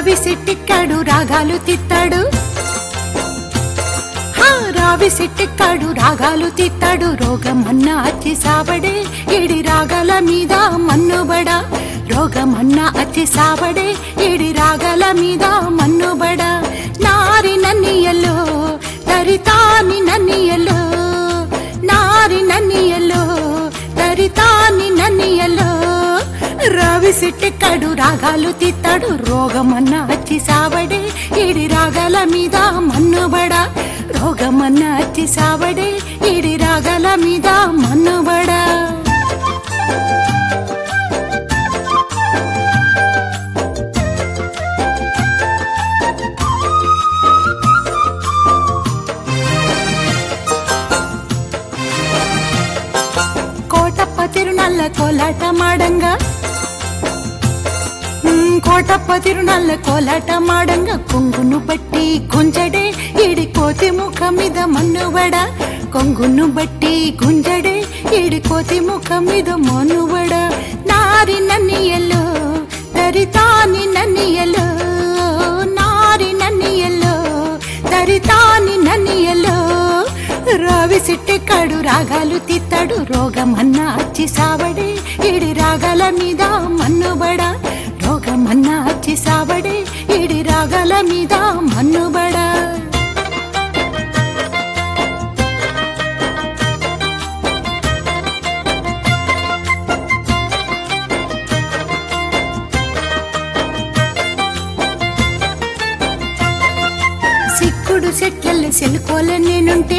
రావి సిట్టిక్కాడు రాగాలు తిత్తాడు హా, రావి సిట్టిక్కాడు రాగాలు తిత్తాడు రోగమన్న అచ్చి సాబడే ఇడి రాగాల మీద మన్నుబడ రోగమన్న అచ్చి సాబడే ఇడి రాగాల మీద మన్నుబడ నారి నన్నియలో తరితాని నన్నియలో నారి నన్నియలో తరితాని నన్నియలో రావి సిట్టెక్కాడు రాగాలు తిత్తాడు రోగమన్న అచ్చి సావడే ఇడి రాగాల మీద మన్నుబడ రోగమన్న అచ్చి సావడే ఇడి రాగాల మీద మన్నుబడ కోటప్ప తిరునల్ల కోలాట మాడంగా ఉమ్, కోటప్ప తిరునల్ల కోలాట మాడంగా కొంగును బట్టి గుంజడే ఇడి కోతి ముఖం మీద మన్నుబడ కొంగును బట్టి గుంజడే ఇడి కోతి ముఖం మీద మన్నుబడ నారి నన్నియలో తరితాని నన్నియలో నారి నన్నియలో తరితాని నన్నియలో రావి సిట్టెక్కాడు రాగాలు తిత్తాడు రోగమన్న అచ్చి సావడే ఇడి రాగాల మీద మన్నుబడ రోగమన్న అచ్చి సావడే ఇడి రాగాల మీద మన్నుబడ సిక్కుడు చెట్లల్ల సెలుకోల నేనుంటే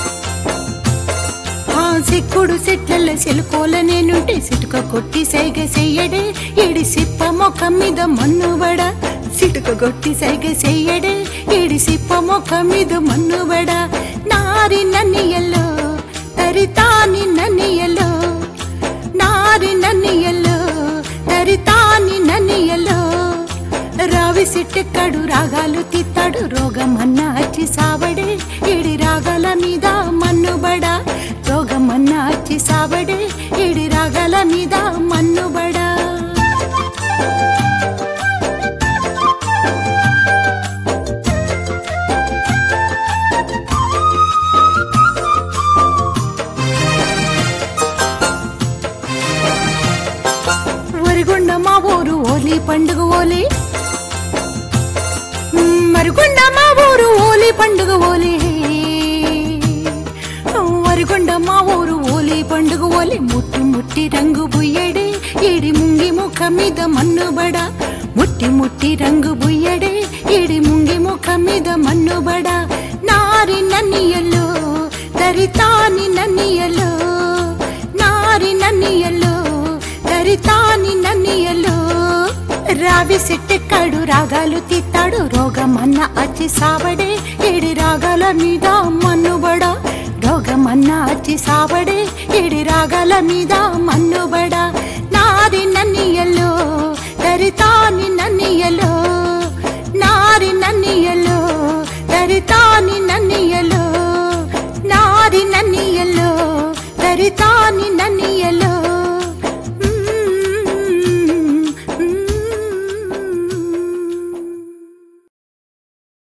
ఆ సిక్కుడు చెట్లల్ల సెలుకోల నేనుంటే సిటుక కొట్టి సైగ చెయ్యడే ఇడి సిప్ప మొఖం మీద మన్నుబడ సిటుక కొట్టి సైగ చెయ్యడే ఇడి సిప్ప మొఖం మీద మన్నుబడ నారి నన్నియల్లో తరితాని నన్నియల్లో నారి నన్నియల్లో తరితాని నన్నియల్లో రావి సిట్టెక్కడు రాగాలు తిత్తాడు రోగమన్న అచ్చి సావడే ఇడి రాగాల మీద మన్నుబడ రోగమన్న అచ్చి సావడే ఇడి రాగాల మీద మన్నుబడ వరిగొండ మా ఊరు ఓలి పండుగ ఓలి మ్, మరిగొండ మా ఊరు ఓలి పండుగ ఓలి వరిగొండ మా ఊరు ఓలి పండుగ ఓలి ముట్టి ముట్టి రంగు బుయ్యడే ఇడి ముంగి ముఖ మీద మన్నుబడ ముట్టి ముట్టి రంగు బుయ్యడే ఇడి ముంగి ముఖ మీద మన్నుబడ నారి నన్నియలో దరితాని నన్నియలో నారి నన్నియలో దరితాని నన్నియలో రావి సిట్టెక్కాడు రాగాలు తిత్తాడు రోగమన్న అచ్చి సావడే ఇడి రాగాల మీద మన్నుబడ రోగమన్న అచ్చి సావడే ఇడి రాగాల మీద మన్నుబడ నారి నన్నియలో దరితాని నన్నియలో నారి నన్నియలో దరితాని నన్నియలో నారి నన్నియలో దరితాని నన్నియలో